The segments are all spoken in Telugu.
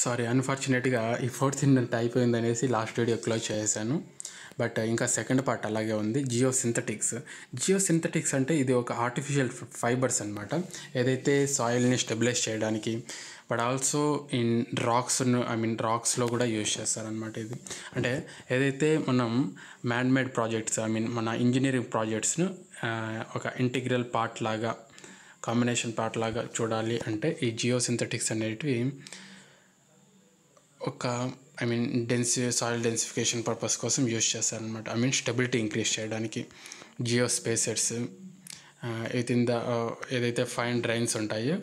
సారీ అన్ఫార్చునేట్గా ఈ ఫోర్త్ ఇండెంట్ అయిపోయింది అనేసి లాస్ట్ వీడియో క్లోజ్ చేశాను బట్ ఇంకా సెకండ్ పార్ట్ అలాగే ఉంది జియో సింథటిక్స్ జియో సింథటిక్స్ అంటే ఇది ఒక ఆర్టిఫిషియల్ ఫైబర్స్ అనమాట ఏదైతే సాయిల్ని స్టెబిలైజ్ చేయడానికి but also in rocks I mean రాక్స్లో కూడా యూజ్ చేస్తారనమాట ఇది అంటే ఏదైతే మనం man made projects I mean మన ఇంజనీరింగ్ ప్రాజెక్ట్స్ను ఒక ఇంటిగ్రల్ పార్ట్ లాగా కాంబినేషన్ పార్ట్ లాగా చూడాలి అంటే ఈ జియో సింథటిక్స్ అనేటివి ఒక I mean dense soil densification purpose కోసం యూజ్ చేస్తారనమాట ఐ మీన్ స్టెబిలిటీ ఇంక్రీజ్ చేయడానికి geo spacers with in the ఏదైతే ఫైన్ డ్రైన్స్ ఉంటాయో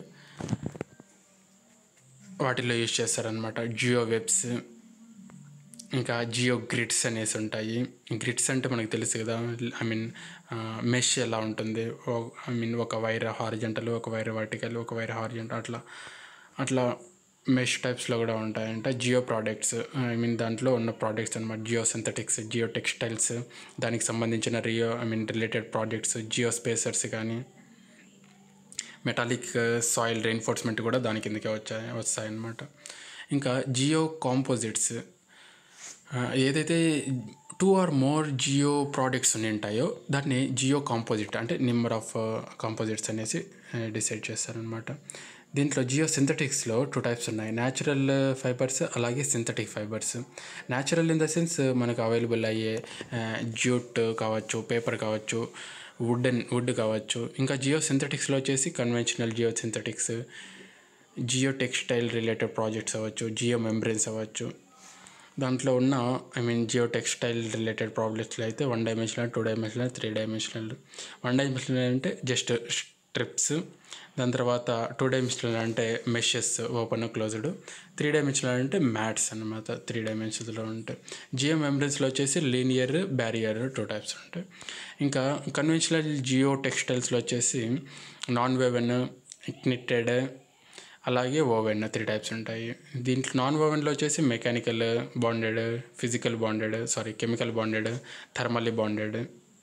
వాటిలో యూజ్ చేస్తారనమాట జియో వెబ్స్ ఇంకా జియో గ్రిడ్స్ అనేసి ఉంటాయి గ్రిడ్స్ అంటే మనకు తెలుసు కదా ఐ మీన్ మెష్ ఎలా ఉంటుంది ఐ మీన్ ఒక వైర్ హారిజెంటల్ ఒక వైర్ వర్టికల్ ఒక వైర్ హారిజెంటల్ అట్లా అట్లా మెష్ టైప్స్లో కూడా ఉంటాయంట జియో ప్రోడక్ట్స్ ఐ మీన్ దాంట్లో ఉన్న ప్రోడక్ట్స్ అనమాట జియో సింథటిక్స్ జియో టెక్స్టైల్స్ దానికి సంబంధించిన రియో I mean related projects geo spacers కానీ మెటాలిక్ సాయిల్ రెయిన్ఫోర్స్మెంట్ కూడా దాని కిందకే వచ్చాయి వస్తాయన్నమాట ఇంకా జియో కాంపోజిట్స్ ఏదైతే two or more geo products ఉంటాయో దాన్ని జియో కాంపోజిట్ అంటే నెంబర్ ఆఫ్ కాంపోజిట్స్ అనేసి డిసైడ్ చేస్తారనమాట దీంట్లో జియో సింథటిక్స్లో టూ టైప్స్ ఉన్నాయి న్యాచురల్ ఫైబర్స్ అలాగే synthetic fibres natural in the sense మనకు అవైలబుల్ అయ్యే జ్యూట్ కావచ్చు పేపర్ కావచ్చు వుడెన్ వుడ్ కావచ్చు ఇంకా జియో సింథటిక్స్లో వచ్చేసి conventional Jio synthetics geo textile related projects అవ్వచ్చు జియో మెంబ్రెన్స్ అవ్వచ్చు దాంట్లో ఉన్న I mean geo textile related ప్రాబ్లమ్స్లో అయితే one dimensional two dimensional three dimensional one dimensional అంటే జస్ట్ స్ట్రిప్స్ దాని తర్వాత టూ డైమెన్షనల్ అంటే meshes open closed three dimensional అంటే మ్యాట్స్ అనమాట త్రీ డైమెన్షన్స్లో ఉంటాయి జియో మెంబ్రెన్స్లో వచ్చేసి లీనియర్ బ్యారియర్ టూ టైప్స్ ఉంటాయి ఇంకా కన్వెన్షనల్ జియో టెక్స్టైల్స్లో వచ్చేసి నాన్ వేవెన్ ఇగ్నిటెడ్ అలాగే ఓవెన్ త్రీ టైప్స్ ఉంటాయి దీంట్లో నాన్ ఓవెన్లో వచ్చేసి mechanical bonded physical bonded sorry chemical bonded thermally bonded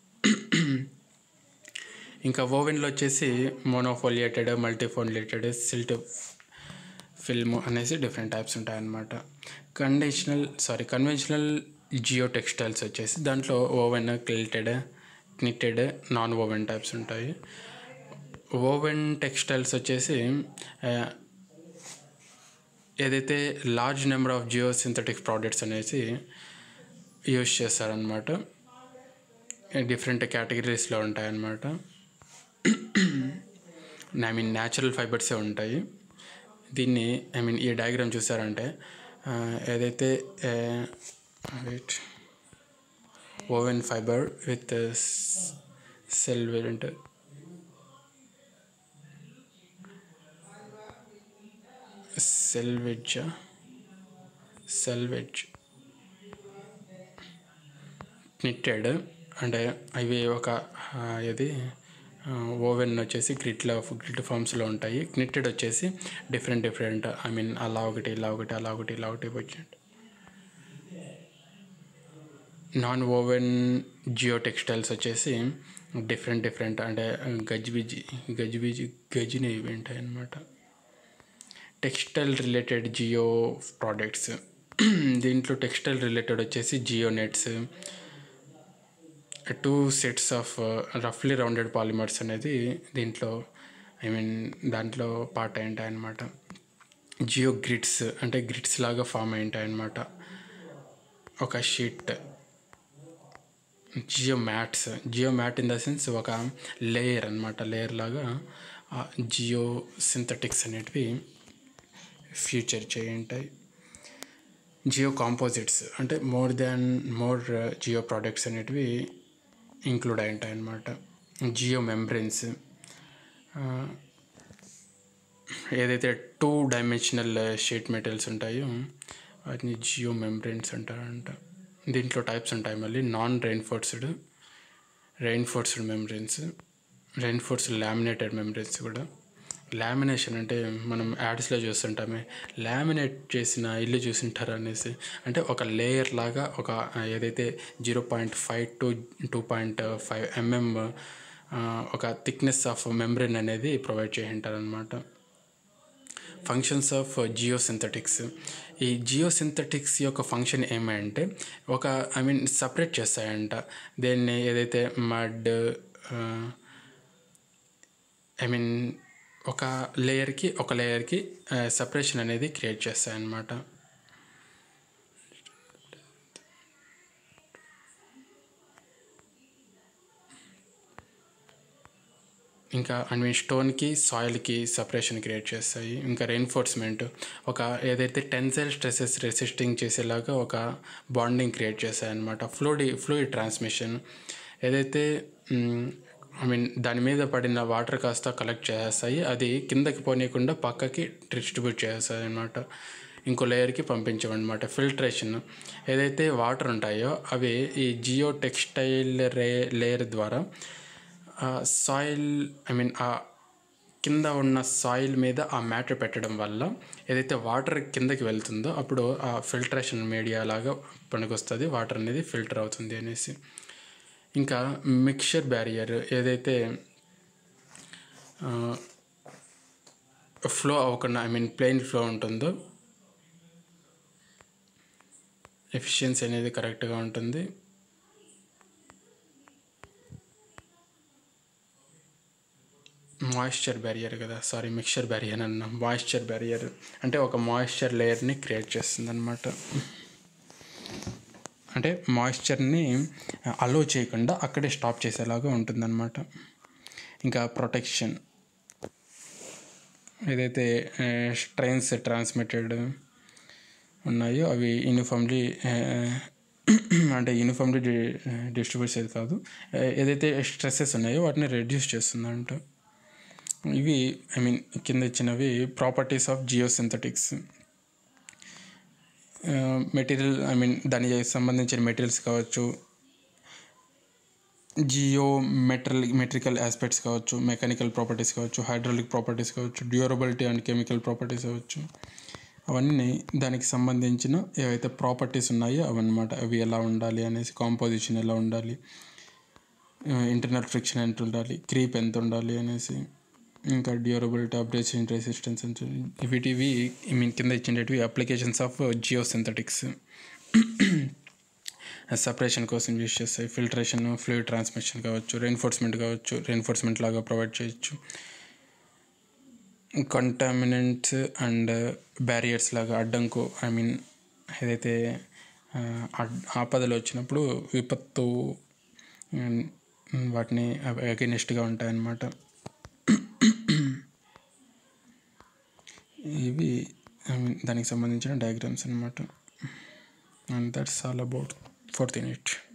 ఇంకా ఓవెన్లో వచ్చేసి మోనోఫోలియేటెడ్ మల్టీఫోలియేటెడ్ సిల్ట్ ఫిల్మ్ అనేసి డిఫరెంట్ టైప్స్ ఉంటాయన్నమాట conditional sorry conventional geo textiles వచ్చేసి దాంట్లో woven quilted knitted non woven types ఉంటాయి ఓవెన్ టెక్స్టైల్స్ వచ్చేసి ఏదైతే large number of geo synthetic products అనేసి యూజ్ చేస్తారనమాట డిఫరెంట్ కేటగిరీస్లో ఉంటాయన్నమాట ఐ మీన్ న్యాచురల్ ఫైబర్సే ఉంటాయి దీన్ని ఐ మీన్ ఈ డయాగ్రామ్ చూసారంటే ఏదైతే weight woven fibre with cell variant selvage selvage knitted అంటే అవి ఒక ఇది ఓవెన్ వచ్చేసి గ్రిడ్లో గ్రిడ్ ఫామ్స్లో ఉంటాయి క్నిట్టెడ్ వచ్చేసి డిఫరెంట్ డిఫరెంట్ ఐ మీన్ అలా ఒకటి ఇలా ఒకటి అలా ఒకటి ఇలా ఒకటి వచ్చింది నాన్ ఓవెన్ జియో టెక్స్టైల్స్ వచ్చేసి డిఫరెంట్ డిఫరెంట్ అంటే గజ్బిజి గజ్బిజి గజిని ఇవి ఉంటాయి అన్నమాట టెక్స్టైల్ రిలేటెడ్ జియో ప్రోడక్ట్స్ దీంట్లో టెక్స్టైల్ రిలేటెడ్ వచ్చేసి geo nets two sets of రఫ్లీ రౌండెడ్ పాలిమర్స్ అనేది దీంట్లో ఐ మీన్ దాంట్లో పార్ట్ అయి ఉంటాయి అన్నమాట జియో గ్రిడ్స్ అంటే గ్రిడ్స్ లాగా ఫామ్ అయి ఉంటాయి అన్నమాట ఒక sheet geo mats geo mat in the sense ఒక లేయర్ అనమాట లేయర్ లాగా జియో సింథటిక్స్ అనేటివి ఫ్యూచర్ చేయి ఉంటాయి జియో కాంపోజిట్స్ అంటే more than more geo products అనేటివి ఇంక్లూడ్ అయి ఉంటాయి అన్నమాట జియో మెంబ్రెన్స్ ఏదైతే టూ డైమెన్షనల్ షీట్ మెటీరియల్స్ ఉంటాయో వాటిని జియో మెంబ్రెన్స్ అంటారంట దీంట్లో టైప్స్ ఉంటాయి మళ్ళీ non reinforced reinforced membranes reinforced laminated membranes కూడా లామినేషన్ అంటే మనం యాడ్స్లో చూస్తుంటామే లామినేట్ చేసిన ఇల్లు చూసింటారు అనేసి అంటే ఒక లేయర్ లాగా ఒక ఏదైతే zero point five to two point five mm ఒక థిక్నెస్ ఆఫ్ మెంబ్రెన్ అనేది ప్రొవైడ్ చేసి ఉంటారనమాట ఫంక్షన్స్ ఆఫ్ జియోసింథటిక్స్ ఈ జియోసింథటిక్స్ యొక్క ఫంక్షన్ ఏమంటే ఒక ఐ మీన్ సపరేట్ చేస్తాయంట దేన్ని ఏదైతే మడ్ ఐ మీన్ ఒక లేయర్కి ఒక లేయర్కి సపరేషన్ అనేది క్రియేట్ చేస్తాయన్నమాట ఇంకా ఐ మీన్ స్టోన్కి సాయిల్కి సపరేషన్ క్రియేట్ చేస్తాయి ఇంకా రెయిన్ఫోర్స్మెంట్ ఒక ఏదైతే టెన్సైల్ స్ట్రెసెస్ రెసిస్టింగ్ చేసేలాగా ఒక బాండింగ్ క్రియేట్ చేస్తాయి అనమాట ఫ్లూడి ఫ్లూయిడ్ ట్రాన్స్మిషన్ ఏదైతే ఐ మీన్ దాని మీద పడిన వాటర్ కాస్త కలెక్ట్ చేస్తాయి అది కిందకి పోనీయకుండా పక్కకి డిస్ట్రిబ్యూట్ చేస్తాయి అనమాట ఇంకో లేయర్కి పంపించమన్నమాట ఫిల్ట్రేషన్ ఏదైతే వాటర్ ఉంటాయో అవి ఈ జియో టెక్స్టైల్ రే లేయర్ ద్వారా సాయిల్ ఐ మీన్ ఆ కింద ఉన్న సాయిల్ మీద ఆ మ్యాటర్ పెట్టడం వల్ల ఏదైతే వాటర్ కిందకి వెళ్తుందో అప్పుడు ఆ ఫిల్టరేషన్ మీడియా లాగా పనికొస్తుంది వాటర్ అనేది ఫిల్టర్ అవుతుంది అనేసి ఇంకా మిక్చర్ బ్యారియర్ ఏదైతే ఫ్లో అవ్వకుండా ఐ మీన్ ప్లెయిన్ ఫ్లో ఉంటుందో ఎఫిషియన్సీ అనేది కరెక్ట్గా ఉంటుంది మాయిశ్చర్ బ్యారియర్ కదా సారీ మిక్చర్ బ్యారియర్ అన్న మాయిశ్చర్ బ్యారియర్ అంటే ఒక మాయిశ్చర్ లేయర్ని క్రియేట్ చేస్తుంది అనమాట అంటే మాయిశ్చర్ని అలో చేయకుండా అక్కడే స్టాప్ చేసేలాగా ఉంటుందన్నమాట ఇంకా ప్రొటెక్షన్ ఏదైతే ట్రైన్స్ ట్రాన్స్మిటెడ్ ఉన్నాయో అవి యూనిఫామ్లీ అంటే యూనిఫామ్లీ డిస్ట్రిబ్యూట్ చేసేది కాదు ఏదైతే స్ట్రెస్సెస్ ఉన్నాయో వాటిని రెడ్యూస్ చేస్తుందంట ఇవి ఐ మీన్ కింద ఇచ్చినవి properties of geosynthetics material I mean దానికి సంబంధించిన మెటీరియల్స్ కావచ్చు జియో మెట్రల్ మెట్రికల్ ఆస్పెక్ట్స్ కావచ్చు మెకానికల్ ప్రాపర్టీస్ కావచ్చు హైడ్రాలిక్ ప్రాపర్టీస్ కావచ్చు డ్యూరబిలిటీ అండ్ కెమికల్ ప్రాపర్టీస్ కావచ్చు అవన్నీ దానికి సంబంధించిన ఏవైతే ప్రాపర్టీస్ ఉన్నాయో అవన్నమాట అవి ఎలా ఉండాలి అనేసి కాంపోజిషన్ ఎలా ఉండాలి ఇంటర్నల్ ఫ్రిక్షన్ ఎంత ఉండాలి క్రీప్ ఎంత ఉండాలి అనేసి ఇంకా డ్యూరబిలిటీ అబ్రేషన్ రెసిస్టెన్స్ వీటివి ఐ మీన్ కింద ఇచ్చినవి applications of geosynthetics separation కోసం యూస్ చేస్తాయి ఫిల్టరేషన్ ఫ్లూయిడ్ ట్రాన్స్మిషన్ కావచ్చు రెయిన్ఫోర్స్మెంట్ కావచ్చు రెయిన్ఫోర్స్మెంట్ లాగా ప్రొవైడ్ చేయొచ్చు కంటామినెంట్స్ అండ్ బ్యారియర్స్ లాగా అడ్డంకు ఐ మీన్ ఏదైతే ఆపదలు వచ్చినప్పుడు విపత్తు వాటిని అగెనిస్ట్గా ఉంటాయన్నమాట ఇవి ఐ మీన్ దానికి సంబంధించిన డయాగ్రామ్స్ అనమాట and that's all about fourth unit